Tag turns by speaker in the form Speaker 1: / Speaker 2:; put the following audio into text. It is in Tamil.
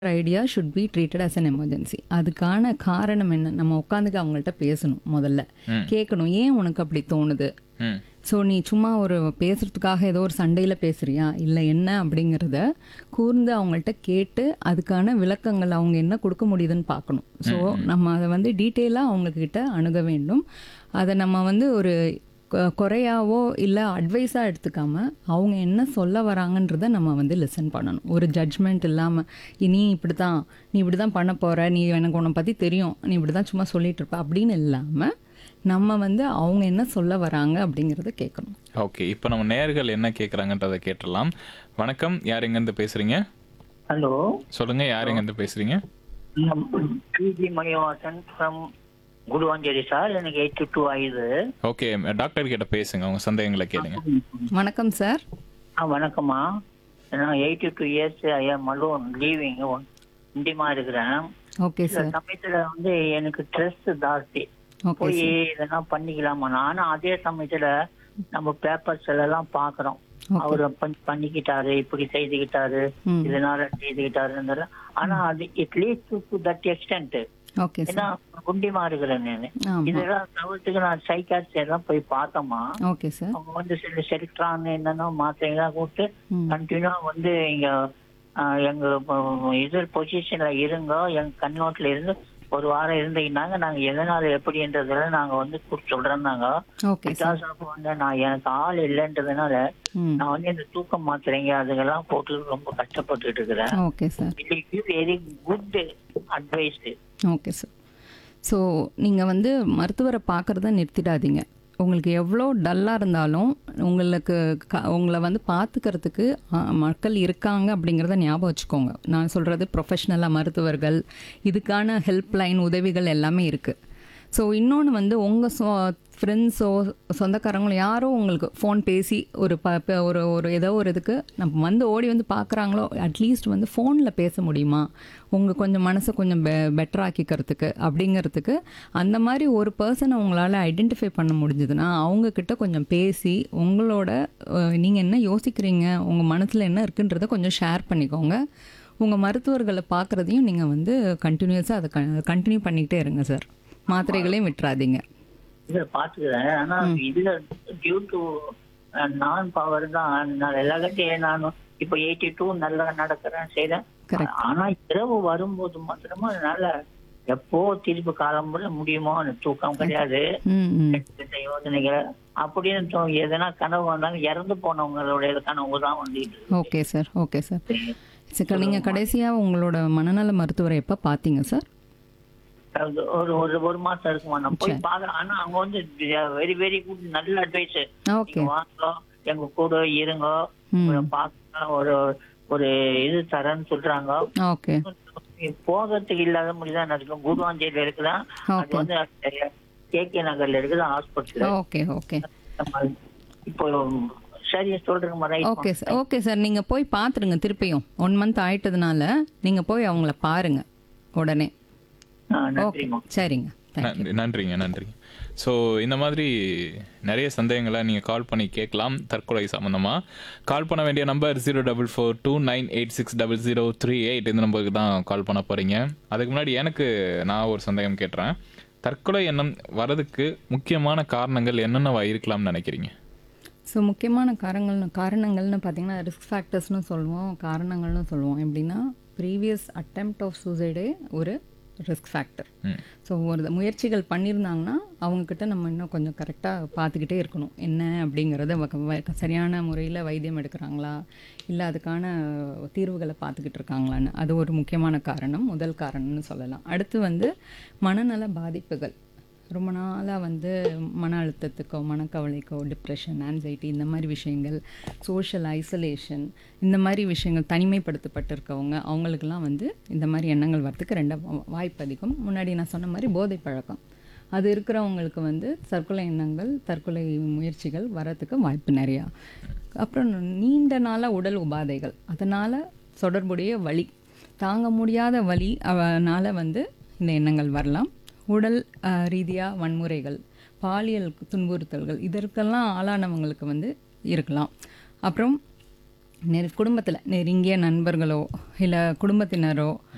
Speaker 1: Idea should be treated as an emergency அதுக்கான காரணம் என்ன நம்ம உட்காந்துக்கு அவங்கள்ட்ட பேசணும் முதல்ல கேட்கணும் ஏன் உனக்கு அப்படி தோணுது
Speaker 2: ம்
Speaker 1: ஸோ நீ சும்மா ஒரு பேசுறதுக்காக ஏதோ ஒரு சண்டையில் பேசுறியா இல்லை என்ன அப்படிங்கிறத கூர்ந்து அவங்கள்ட்ட கேட்டு அதுக்கான விளக்கங்கள் அவங்க என்ன கொடுக்க முடியுதுன்னு பார்க்கணும் ஸோ நம்ம அதை வந்து டீட்டெயிலாக அவங்கக்கிட்ட அணுக வேண்டும் அதை நம்ம வந்து ஒரு கொ- குறையாவோ இல்லை அட்வைஸாக எடுத்துக்காம அவங்க என்ன சொல்ல வராங்கன்றத நம்ம வந்து லிசன் பண்ணணும் ஒரு ஜட்ஜ்மெண்ட் இல்லாமல் நீ இப்படி தான் நீ இப்படி தான் பண்ண போகிற நீ எனக்கு உன்னை பற்றி தெரியும் நீ இப்படி தான் சும்மா சொல்லிட்டு இருப்ப அப்படின்னு இல்லாமல் நம்ம வந்து அவங்க என்ன சொல்ல வராங்க அப்படிங்கிறத கேட்கணும்
Speaker 2: ஓகே இப்போ நம்ம நேர்கள் என்ன கேட்குறாங்கன்றதை கேட்டுடலாம் வணக்கம் யார் எங்கேருந்து பேசுறீங்க
Speaker 3: ஹலோ
Speaker 2: சொல்லுங்க யார் எங்கேருந்து பேசுறீங்க
Speaker 3: PG Manivasan from Kuduvanchery sir எனக்கு எயிட்டி டூ ஆயுது
Speaker 2: ஓகே டாக்டர் கிட்ட பேசுங்க உங்க சந்தேகங்களை கேளுங்க
Speaker 1: வணக்கம் சார்
Speaker 3: ஆ வணக்கம்மா நான் எயிட்டி டூ இயர்ஸ் ஐயா மலோன் லீவிங் இண்டியமா இருக்கிறேன்
Speaker 1: ஓகே
Speaker 3: சில
Speaker 1: சார்
Speaker 3: சமயத்துல வந்து எனக்கு ஸ்ட்ரெஸ் ஜாஸ்தி
Speaker 1: ஓகே
Speaker 3: போய்
Speaker 1: சார்
Speaker 3: இதெல்லாம் பண்ணிக்கலாமா ஆனா அதே சமயத்துல நம்ம பேப்பர்ஸ் எல்லாம் பாக்குறோம்
Speaker 1: Okay.
Speaker 3: அவரு பண்- பண்ணிக்கிட்டாரு இப்படி செய்துக்கிட்டாரு
Speaker 1: ம்.
Speaker 3: இதனால செய்துக்கிட்டாரு ஆனா அது it lead to that extent
Speaker 1: okay
Speaker 3: ஏன்னா
Speaker 1: சார்
Speaker 3: குண்டிமா இருக்கிறேன் நானு
Speaker 1: ஆமாம்
Speaker 3: இதெல்லாம் தவிர்த்துக்கு நான் சைக்காட்சி எல்லாம் போய் பார்த்தோமா
Speaker 1: ஓகே சார்
Speaker 3: அவங்க வந்து சில செலுக்ட்ரான் என்னன்னா மாத்திரைகள்லாம் கொடுத்து
Speaker 1: ம்
Speaker 3: கண்டினியூவா வந்து இங்க ஆஹ், எங்க ப- இது பொசிஷன்ல இருங்க எங்க கண்ணோட்டில் இருந்து ஒரு வாரம் இருந்தீங்கன்னாங்க நாங்க எதனால எப்படின்றதுல நாங்க வந்து கூப்பிட்டு சொல்றோம்னாங்க
Speaker 1: ஓகே சார்
Speaker 3: பிகாஸ் ஆஃப் வந்து நான் எனக்கு ஆள் இல்லைன்றதுனால
Speaker 1: ம்
Speaker 3: நான் வந்து இந்த தூக்கம் மாத்திரைங்க அதுக்கெல்லாம் போட்டு ரொம்ப கஷ்டப்பட்டுட்டு இருக்கிறேன்
Speaker 1: okay sir
Speaker 3: very good advice
Speaker 1: okay sir so நீங்கள் வந்து மருத்துவரை பார்க்குறத நிறுத்திடாதீங்க உங்களுக்கு எவ்வளோ டல்லாக இருந்தாலும் உங்களுக்கு க உங்களை வந்து பார்த்துக்கிறதுக்கு ஆ, மக்கள் இருக்காங்க அப்படிங்கிறத ஞாபகம் வச்சுக்கோங்க நான் சொல்கிறது ப்ரொஃபஷ்னலாக மருத்துவர்கள் இதுக்கான ஹெல்ப்லைன் உதவிகள் எல்லாமே இருக்குது ஸோ இன்னொன்று வந்து உங்கள் சொ ஃப்ரெண்ட்ஸோ சொந்தக்காரங்களோ யாரோ உங்களுக்கு ஃபோன் பேசி ஒரு ப ப- ஒரு ஒரு ஏதோ ஒரு இதுக்கு நம்ம வந்து ஓடி வந்து பார்க்குறாங்களோ அட்லீஸ்ட் வந்து ஃபோனில் பேச முடியுமா உங்கள் கொஞ்சம் மனசை கொஞ்சம் பெ பெட்டர் ஆக்கிக்கிறதுக்கு அப்படிங்கிறதுக்கு அந்த மாதிரி ஒரு பர்சனை உங்களால் ஐடென்டிஃபை பண்ண முடிஞ்சதுன்னா அவங்கக்கிட்ட கொஞ்சம் பேசி உங்களோட நீங்கள் என்ன யோசிக்கிறீங்க உங்கள் மனசில் என்ன இருக்குன்றதை கொஞ்சம் ஷேர் பண்ணிக்கோங்க உங்கள் மருத்துவர்களை பார்க்குறதையும் நீங்கள் வந்து கண்டினியூஸாக அதை கண்டினியூ பண்ணிக்கிட்டே இருங்க சார் மாத்திரைகளையும் விட்டுறாதீங்க
Speaker 3: இதை பாத்துக்கிறேன் ஆனா இதுல டியூ டு நான் பவர் தான் நான் எல்லாத்தையும் நான் இப்ப எயிட்டி டூ நல்லா நடக்கிறேன் செய்றேன்
Speaker 1: Correct.
Speaker 3: ஆனா இரவு வரும்போது மாத்திரமா அதனால எப்போ திருப்பி காலம்புற முடியுமோ அந்த தூக்கம் கிடையாது
Speaker 1: ம் ம்
Speaker 3: கெட்ட யோசனைகள் அப்படின்னு தோ- எதனா கனவு வந்தாலும் இறந்து போனவங்களுடைய கனவு தான் வந்துட்டு இருக்கு.
Speaker 1: ஓகே சார் ஓகே சார் சரி நீங்கள் கடைசியாக உங்களோட மனநல மருத்துவரை எப்போ பார்த்தீங்க சார்
Speaker 3: அது ஒரு ஒரு ஒரு மாசம் இருக்குமா நான் போய் பாக்குறேன் ஆனா அவங்க வந்து வெரி வெரி குட் நல்ல அட்வைஸ்
Speaker 1: ஓகே
Speaker 3: நீங்க வாங்க எங்க கூட இருங்க உங்களை பார்க்க ஒரு ஒரு இது தரேன்னு சொல்றாங்க
Speaker 1: ஓகே
Speaker 3: போகிறதுக்கு இல்லாத முடிதான் இருக்கும் குருவாஞ்சேரியில இருக்குதான் அது
Speaker 1: Okay.
Speaker 3: வந்து கே கே நகர்ல இருக்குது ஹாஸ்பிட்டல்
Speaker 1: ஓகே ஓகே
Speaker 3: இப்போ சரி சொல்றேங்க right
Speaker 1: okay sir okay sir நீங்கள் போய் பார்த்துருங்க திருப்பியும் ஒன் மந்த் ஆயிட்டதுனால நீங்கள் போய் அவங்கள பாருங்க உடனே ஓகே
Speaker 3: நன்றிமா
Speaker 1: சரிங்க தேங்க்யூ
Speaker 2: நன்றி நன்றிங்க நன்றிங்க ஸோ இந்த மாதிரி நிறைய சந்தேகங்களை நீங்கள் கால் பண்ணி கேட்கலாம் தற்கொலை சம்மந்தமாக கால் பண்ண வேண்டிய number zero double four two nine eight six double zero three eight இந்த நம்பருக்கு தான் கால் பண்ண போகிறீங்க அதுக்கு முன்னாடி எனக்கு நான் ஒரு சந்தேகம் கேட்டுறேன் தற்கொலை எண்ணம் வரதுக்கு முக்கியமான காரணங்கள் என்னென்னவா இருக்கலாம்னு நினைக்கிறீங்க
Speaker 1: ஸோ முக்கியமான காரணங்கள்னு காரணங்கள்னு பார்த்தீங்கன்னா ரிஸ்க் ஃபேக்டர்ஸ்னு சொல்லுவோம் காரணங்கள்னு சொல்லுவோம் எப்படின்னா ப்ரீவியஸ் அட்டெம்ப்ட் ஆஃப் சூசைடே ஒரு ரிஸ்க் ஃபேக்டர்
Speaker 2: ம்
Speaker 1: ஸோ ஒரு முயற்சிகள் பண்ணியிருந்தாங்கன்னா அவங்கக்கிட்ட நம்ம இன்னும் கொஞ்சம் கரெக்டாக பார்த்துக்கிட்டே இருக்கணும் என்ன அப்படிங்கிறத வ- வ- சரியான முறையில் வைத்தியம் எடுக்கிறாங்களா இல்லை அதுக்கான தீர்வுகளை பார்த்துக்கிட்டு இருக்காங்களான்னு அது ஒரு முக்கியமான காரணம் முதல் காரணம்னு சொல்லலாம் அடுத்து வந்து மனநல பாதிப்புகள் ரொம்ப நாளாக வந்து மன அழுத்தத்துக்கோ மனக்கவலைக்கோ டிப்ரெஷன் ஆன்சைட்டி இந்த மாதிரி விஷயங்கள் சோஷியல் ஐசோலேஷன் இந்த மாதிரி விஷயங்கள் தனிமைப்படுத்தப்பட்டிருக்கவங்க அவங்களுக்கெல்லாம் வந்து இந்த மாதிரி எண்ணங்கள் வரத்துக்கு ரெண்டு வா- வாய்ப்பு அதிகம் முன்னாடி நான் சொன்ன மாதிரி போதை பழக்கம் அது இருக்கிறவங்களுக்கு வந்து தற்கொலை எண்ணங்கள் தற்கொலை முயற்சிகள் வரத்துக்கு வாய்ப்பு நிறையா அப்புறம் நீண்ட நாள உடல் உபாதைகள் அதனால் தொடர்புடைய வலி தாங்க முடியாத வலி அதனால் வந்து இந்த எண்ணங்கள் வரலாம் உடல் ரீதியாக வன்முறைகள் பாலியல் துன்புறுத்தல்கள் இதற்கெல்லாம் ஆளானவங்களுக்கு வந்து இருக்கலாம் அப்புறம் நெரு குடும்பத்தில் நெருங்கிய நண்பர்களோ இல்லை குடும்பத்தினரோ